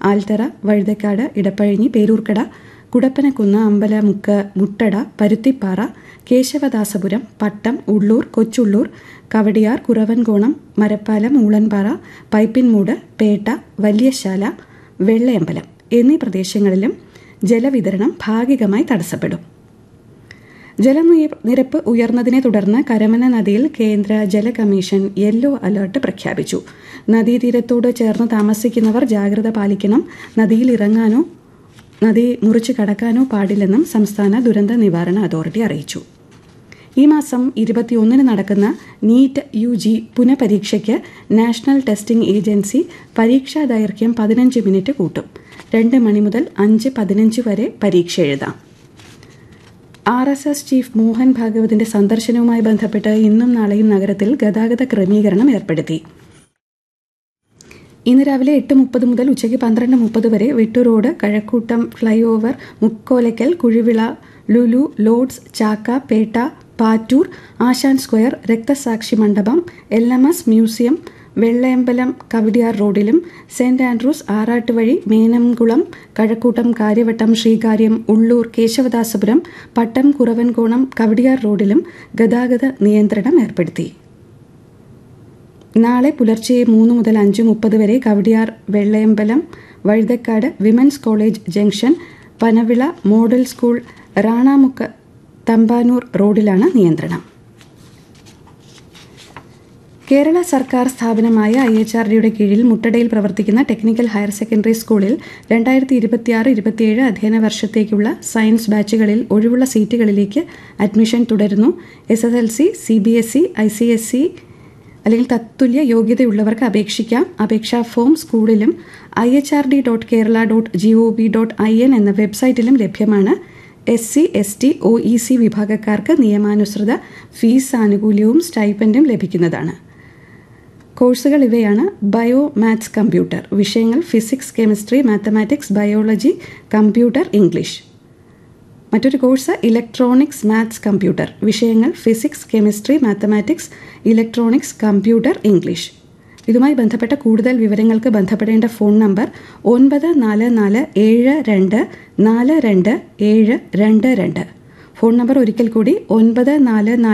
ആൽത്തറ വഴുതക്കാട് ഇടപ്പഴിഞ്ഞി പേരൂർക്കട കുടപ്പനക്കുന്ന് അമ്പലമുക്ക് മുട്ടട പരുത്തിപ്പാറ കേശവദാസപുരം പട്ടം ഉള്ളൂർ കൊച്ചുള്ളൂർ കവടിയാർ കുറവൻകോണം മരപ്പാലം ഊളൻപാറ പൈപ്പിൻമൂട് പേട്ട വലിയശാല വെള്ളയമ്പലം എന്നീ പ്രദേശങ്ങളിലും ജലവിതരണം ഭാഗികമായി തടസ്സപ്പെടും ജലനിരപ്പ് ഉയർന്നതിനെ തുടർന്ന് കരമന നദിയിൽ കേന്ദ്ര ജല കമ്മീഷൻ യെല്ലോ അലർട്ട് പ്രഖ്യാപിച്ചു നദീതീരത്തോട് ചേർന്ന് താമസിക്കുന്നവർ ജാഗ്രത പാലിക്കണം നദിയിൽ ഇറങ്ങാനോ നദി മുറിച്ചു കടക്കാനോ പാടില്ലെന്നും സംസ്ഥാന ദുരന്ത നിവാരണ അതോറിറ്റി അറിയിച്ചു ഈ മാസം ഇരുപത്തിയൊന്നിന് നടക്കുന്ന നീറ്റ് യു ജി പുനഃപരീക്ഷയ്ക്ക് നാഷണൽ ടെസ്റ്റിംഗ് ഏജൻസി പരീക്ഷാ ദൈർഘ്യം പതിനഞ്ച് മിനിറ്റ് കൂട്ടും രണ്ട് മണി മുതൽ അഞ്ച് പതിനഞ്ച് വരെ പരീക്ഷ എഴുതാം R S S chief Mohan ഭാഗവതിന്റെ സന്ദർശനവുമായി ബന്ധപ്പെട്ട് ഇന്നും നാളെയും നഗരത്തിൽ ഗതാഗത ക്രമീകരണം ഏർപ്പെടുത്തി ഇന്ന് രാവിലെ എട്ട് മുപ്പത് മുതൽ ഉച്ചയ്ക്ക് പന്ത്രണ്ട് മുപ്പത് വരെ Vettu Road Kazhakkoottam flyover Mukkolakkal Kuzhivila Lulu Lords Chakka Pettah Pattoor Asan square Rakthasakshi Mandapam L M S museum Vellayambalam Kowdiar റോഡിലും സെന്റ് ആൻഡ്രൂസ് ആറാട്ടുവഴി മേനംകുളം കഴക്കൂട്ടം കാര്യവട്ടം ശ്രീകാര്യം ഉള്ളൂർ കേശവദാസപുരം പട്ടം കുറവൻകോണം കവടിയാർ റോഡിലും ഗതാഗത നിയന്ത്രണം ഏർപ്പെടുത്തി നാളെ പുലർച്ചെ മൂന്ന് മുതൽ അഞ്ച് മുപ്പത് വരെ Kowdiar Vellayambalam Vazhuthacaud women's college junction Panavila model school Ranamukku Thampanoor റോഡിലാണ് നിയന്ത്രണം കേരള സർക്കാർ സ്ഥാപനമായ ഐ എച്ച് ആർ ഡിയുടെ കീഴിൽ മുട്ടടയിൽ പ്രവർത്തിക്കുന്ന ടെക്നിക്കൽ ഹയർ സെക്കൻഡറി സ്കൂളിൽ രണ്ടായിരത്തി ഇരുപത്തിയാറ് ഇരുപത്തിയേഴ് അധ്യയന വർഷത്തേക്കുള്ള സയൻസ് ബാച്ചുകളിൽ ഒഴിവുള്ള സീറ്റുകളിലേക്ക് അഡ്മിഷൻ തുടരുന്നു S S L C C B S E I C S C അല്ലെങ്കിൽ തത്തുല്യ യോഗ്യതയുള്ളവർക്ക് അപേക്ഷിക്കാം അപേക്ഷാ ഫോം സ്കൂളിലും I H R D dot Kerala dot G O V dot I N എന്ന വെബ്സൈറ്റിലും ലഭ്യമാണ് S C S T O E C വിഭാഗക്കാർക്ക് നിയമാനുസൃത ഫീസ് ആനുകൂല്യവും സ്റ്റൈപ്പൻഡും ലഭിക്കുന്നതാണ് കോഴ്സുകൾ ഇവയാണ് ബയോ മാത്സ് കമ്പ്യൂട്ടർ വിഷയങ്ങൾ physics chemistry mathematics biology computer English മറ്റൊരു കോഴ്സ് ഇലക്ട്രോണിക്സ് മാത്സ് കമ്പ്യൂട്ടർ വിഷയങ്ങൾ physics chemistry mathematics electronics computer English ഇതുമായി ബന്ധപ്പെട്ട കൂടുതൽ വിവരങ്ങൾക്ക് ബന്ധപ്പെടേണ്ട ഫോൺ നമ്പർ ഒൻപത് നാല് നാല് ഏഴ് രണ്ട് നാല് രണ്ട് ഏഴ് രണ്ട് രണ്ട് ഫോൺ നമ്പർ ഒരിക്കൽ കൂടി ഒൻപത് നാല് നാല്